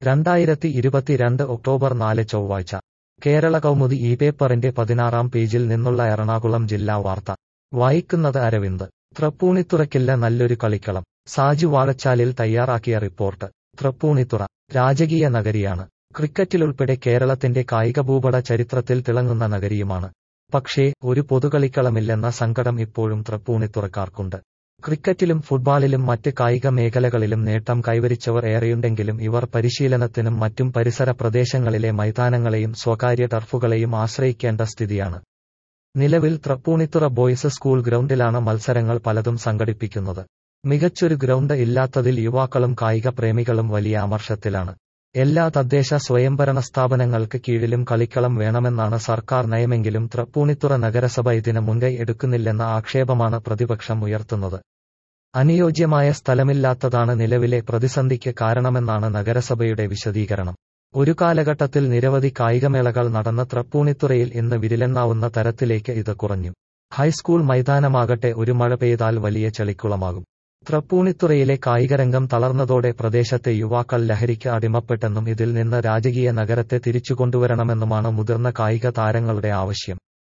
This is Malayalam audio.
രണ്ടായിരത്തി ഇരുപത്തിരണ്ട് ഒക്ടോബർ നാല് ചൊവ്വാഴ്ച കേരള കൗമുദി ഈ പേപ്പറിന്റെ പതിനാറാം പേജിൽ നിന്നുള്ള എറണാകുളം ജില്ലാ വാർത്ത വായിക്കുന്നത് അരവിന്ദ് തൃപ്പൂണിത്തുറയ്ക്കില്ല നല്ലൊരു കളിക്കളം സാജു വാഴച്ചാലിൽ തയ്യാറാക്കിയ റിപ്പോർട്ട് തൃപ്പൂണിത്തുറ രാജകീയ നഗരിയാണ് ക്രിക്കറ്റിലുൾപ്പെടെ കേരളത്തിന്റെ കായിക ഭൂപട ചരിത്രത്തിൽ തിളങ്ങുന്ന നഗരിയുമാണ് പക്ഷേ ഒരു പൊതുകളിക്കളമില്ലെന്ന സങ്കടം ഇപ്പോഴും തൃപ്പൂണിത്തുറക്കാർക്കുണ്ട് ക്രിക്കറ്റിലും ഫുട്ബോളിലും മറ്റ് കായിക മേഖലകളിലും നേട്ടം കൈവരിച്ചവർ ഏറെയുണ്ടെങ്കിലും ഇവർ പരിശീലനത്തിനും മറ്റും പരിസര പ്രദേശങ്ങളിലെ മൈതാനങ്ങളെയും സ്വകാര്യ ടർഫുകളെയും ആശ്രയിക്കേണ്ട സ്ഥിതിയാണ് നിലവിൽ തൃപ്പൂണിത്തുറ ബോയ്സ് സ്കൂൾ ഗ്രൗണ്ടിലാണ് മത്സരങ്ങൾ പലതും സംഘടിപ്പിക്കുന്നത് മികച്ചൊരു ഗ്രൗണ്ട് ഇല്ലാത്തതിൽ യുവാക്കളും കായിക പ്രേമികളും വലിയ അമർഷത്തിലാണ് എല്ലാ തദ്ദേശ സ്വയംഭരണ സ്ഥാപനങ്ങൾക്ക് കീഴിലും കളിക്കളം വേണമെന്നാണ് സർക്കാർ നയമെങ്കിലും തൃപ്പൂണിത്തുറ നഗരസഭ ഇതിന് മുൻകൈ എടുക്കുന്നില്ലെന്ന ആക്ഷേപമാണ് പ്രതിപക്ഷം ഉയർത്തുന്നത് അനുയോജ്യമായ സ്ഥലമില്ലാത്തതാണ് നിലവിലെ പ്രതിസന്ധിക്ക് കാരണമെന്നാണ് നഗരസഭയുടെ വിശദീകരണം ഒരു കാലഘട്ടത്തിൽ നിരവധി കായികമേളകൾ നടന്ന തൃപ്പൂണിത്തുറയിൽ ഇന്ന് വിരലെണ്ണാവുന്ന തരത്തിലേക്ക് ഇത് കുറഞ്ഞു ഹൈസ്കൂൾ മൈതാനമാകട്ടെ ഒരു മഴ പെയ്താൽ വലിയ ചെളിക്കുളമാകും തൃപ്പൂണിത്തുറയിലെ കായികരംഗം തളർന്നതോടെ പ്രദേശത്തെ യുവാക്കൾ ലഹരിക്ക് അടിമപ്പെട്ടെന്നും ഇതിൽ നിന്ന് രാജകീയ നഗരത്തെ തിരിച്ചുകൊണ്ടുവരണമെന്നുമാണ് മുതിർന്ന കായിക താരങ്ങളുടെ ആവശ്യം